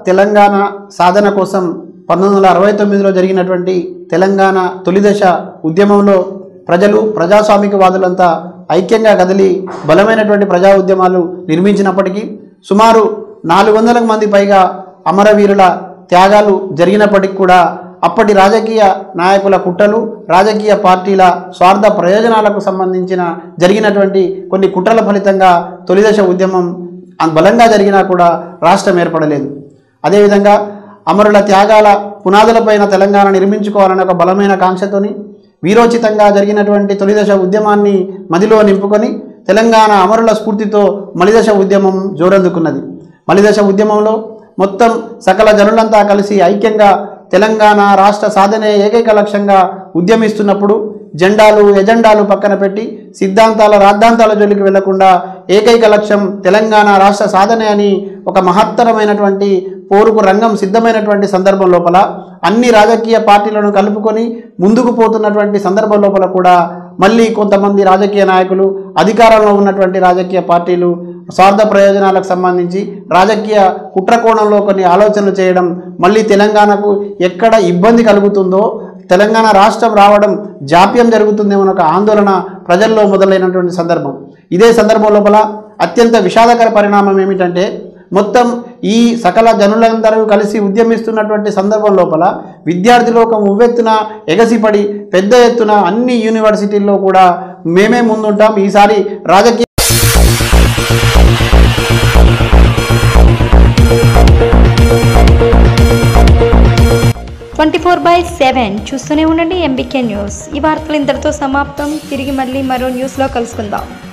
తెలంగాణ సాధన కోసం పంతొమ్మిది వందల అరవై తొమ్మిదిలో జరిగినటువంటి తెలంగాణ తొలిదశ ఉద్యమంలో ప్రజలు ప్రజాస్వామికవాదులంతా ఐక్యంగా కదిలి బలమైనటువంటి ప్రజా ఉద్యమాలు నిర్మించినప్పటికీ సుమారు నాలుగు వందల మంది పైగా అమరవీరుల త్యాగాలు జరిగినప్పటికీ కూడా అప్పటి రాజకీయ నాయకుల కుట్రలు రాజకీయ పార్టీల స్వార్థ ప్రయోజనాలకు సంబంధించిన జరిగినటువంటి కొన్ని కుట్రల ఫలితంగా తొలిదశ ఉద్యమం అంత బలంగా జరిగినా కూడా రాష్ట్రం ఏర్పడలేదు అదేవిధంగా అమరుల త్యాగాల పునాదులపైన తెలంగాణ నిర్మించుకోవాలనే ఒక బలమైన కాంక్షతోని వీరోచితంగా జరిగినటువంటి తొలిదశ ఉద్యమాన్ని మదిలో నింపుకొని తెలంగాణ అమరుల స్ఫూర్తితో మలిదశ ఉద్యమం జోరందుకున్నది మలిదశ ఉద్యమంలో మొత్తం సకల జనులంతా కలిసి ఐక్యంగా తెలంగాణ రాష్ట్ర సాధనే ఏకైక లక్ష్యంగా ఉద్యమిస్తున్నప్పుడు జెండాలు ఎజెండాలు పక్కన పెట్టి సిద్ధాంతాల రాద్ధాంతాల జోలికి వెళ్లకుండా ఏకైక లక్ష్యం తెలంగాణ రాష్ట్ర సాధనే అని ఒక మహత్తరమైనటువంటి పోరుకు రంగం సిద్ధమైనటువంటి సందర్భం లోపల అన్ని రాజకీయ పార్టీలను కలుపుకొని ముందుకు పోతున్నటువంటి సందర్భం లోపల కూడా మళ్ళీ కొంతమంది రాజకీయ నాయకులు అధికారంలో ఉన్నటువంటి రాజకీయ పార్టీలు స్వార్థ ప్రయోజనాలకు సంబంధించి రాజకీయ కుట్రకోణంలో కొన్ని ఆలోచనలు చేయడం మళ్ళీ తెలంగాణకు ఎక్కడ ఇబ్బంది కలుగుతుందో తెలంగాణ రాష్ట్రం రావడం జాప్యం జరుగుతుందేమో ఒక ఆందోళన ప్రజల్లో మొదలైనటువంటి సందర్భం ఇదే సందర్భం లోపల అత్యంత విషాదకర పరిణామం ఏమిటంటే మొత్తం ఈ సకల జనులందరూ కలిసి ఉద్యమిస్తున్నటువంటి సందర్భం లోపల విద్యార్థి లోకం ఉవ్వెత్తున ఎగసిపడి పెద్ద ఎత్తున అన్ని యూనివర్సిటీల్లో కూడా మేమే ముందుంటాం ఈసారి రాజకీయ ట్వంటీ ఫోర్ బై సెవెన్ చూస్తూనే ఉండండి ఎంబీకే న్యూస్ ఈ వార్తలు ఇంతటితో సమాప్తం తిరిగి మళ్ళీ మరో న్యూస్లో కలుసుకుందాం